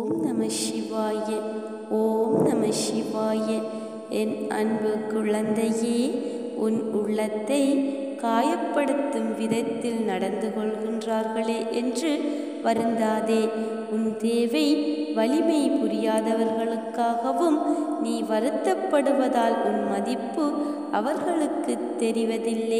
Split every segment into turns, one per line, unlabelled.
ஓம் நம சிவாய ஓம் நம சிவாய என் அன்பு குழந்தையே உன் உள்ளத்தை காயப்படுத்தும் விதத்தில் நடந்து கொள்கின்றார்களே என்று வருந்தாதே உன் தேவை வலிமை புரியாதவர்களுக்காகவும் நீ வருத்தப்படுவதால் உன் மதிப்பு அவர்களுக்கு தெரிவதில்லை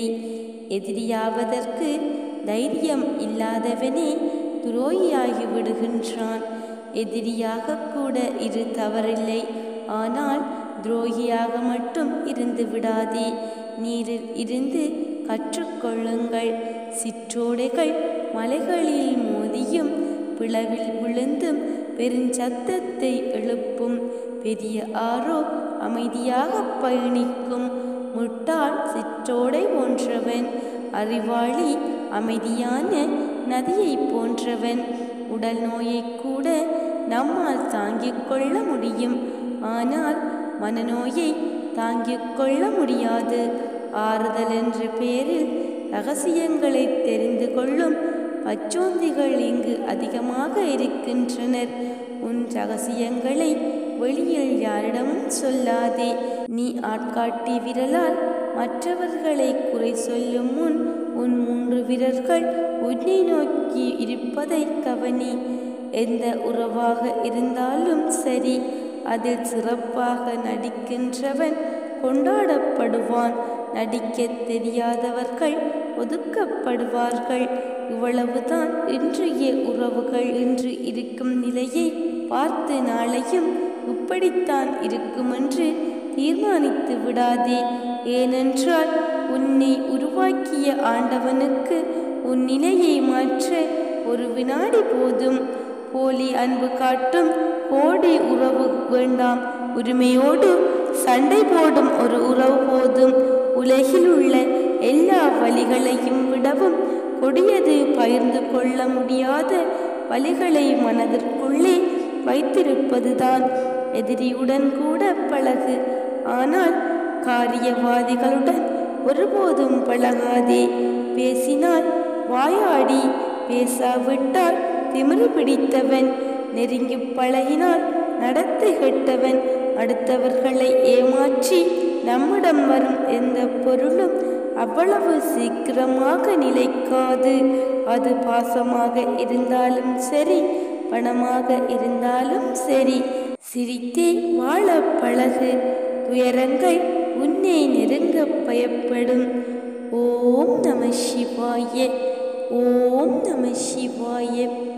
எதிரியாவதற்கு தைரியம் இல்லாதவனே துரோகியாகி விடுகின்றான் எதிரியாக கூட இரு தவறில்லை ஆனால் துரோகியாக மட்டும் இருந்து விடாதே நீரில் இருந்து கற்றுக்கொள்ளுங்கள் சிற்றோடைகள் மலைகளில் மோதியும் பிளவில் விழுந்தும் பெருஞ்சத்தத்தை எழுப்பும் பெரிய ஆரோ அமைதியாக பயணிக்கும் முட்டாள் சிற்றோடை போன்றவன் அறிவாளி அமைதியான நதியை போன்றவன் உடல் நோயை கூட நம்மால் தாங்கிக் கொள்ள முடியும் ஆனால் மனநோயை தாங்கிக் கொள்ள முடியாது ஆறுதல் என்ற பெயரில் ரகசியங்களை தெரிந்து கொள்ளும் பச்சோந்திகள் இங்கு அதிகமாக இருக்கின்றனர் உன் ரகசியங்களை வெளியில் யாரிடமும் சொல்லாதே நீ ஆட்காட்டி விரலால் மற்றவர்களை குறை சொல்லும் முன் உன் மூன்று வீரர்கள் உன்னை நோக்கி இருப்பதை கவனி எந்த உறவாக இருந்தாலும் சரி அதில் சிறப்பாக நடிக்கின்றவன் கொண்டாடப்படுவான் நடிக்க தெரியாதவர்கள் ஒதுக்கப்படுவார்கள் இவ்வளவுதான் இன்றைய உறவுகள் இன்று இருக்கும் நிலையை பார்த்து நாளையும் இப்படித்தான் இருக்குமென்று தீர்மானித்து விடாதே ஏனென்றால் உன்னை உருவாக்கிய ஆண்டவனுக்கு உன் நிலையை மாற்ற ஒரு வினாடி போதும் போலி அன்பு காட்டும் கோடி உறவு வேண்டாம் உரிமையோடு சண்டை போடும் ஒரு உறவு போதும் உலகில் உள்ள எல்லா வழிகளையும் விடவும் கொடியது பகிர்ந்து கொள்ள முடியாத வழிகளை மனதிற்குள்ளே வைத்திருப்பதுதான் எதிரியுடன் கூட பழகு ஆனால் காரியவாதிகளுடன் ஒருபோதும் பழகாதே பேசினால் வாயாடி பேசாவிட்டால் திமிரு பிடித்தவன் நெருங்கி பழகினால் நடத்தை கெட்டவன் அடுத்தவர்களை ஏமாற்றி நம்மிடம் வரும் எந்த பொருளும் அவ்வளவு சீக்கிரமாக நிலைக்காது அது பாசமாக இருந்தாலும் சரி பணமாக இருந்தாலும் சரி சிரித்தே வாழ பழகு துயரங்கள் உன்னை நெருங்க பயப்படும் ஓம் நம சிவாய ஓம் நம சிவாய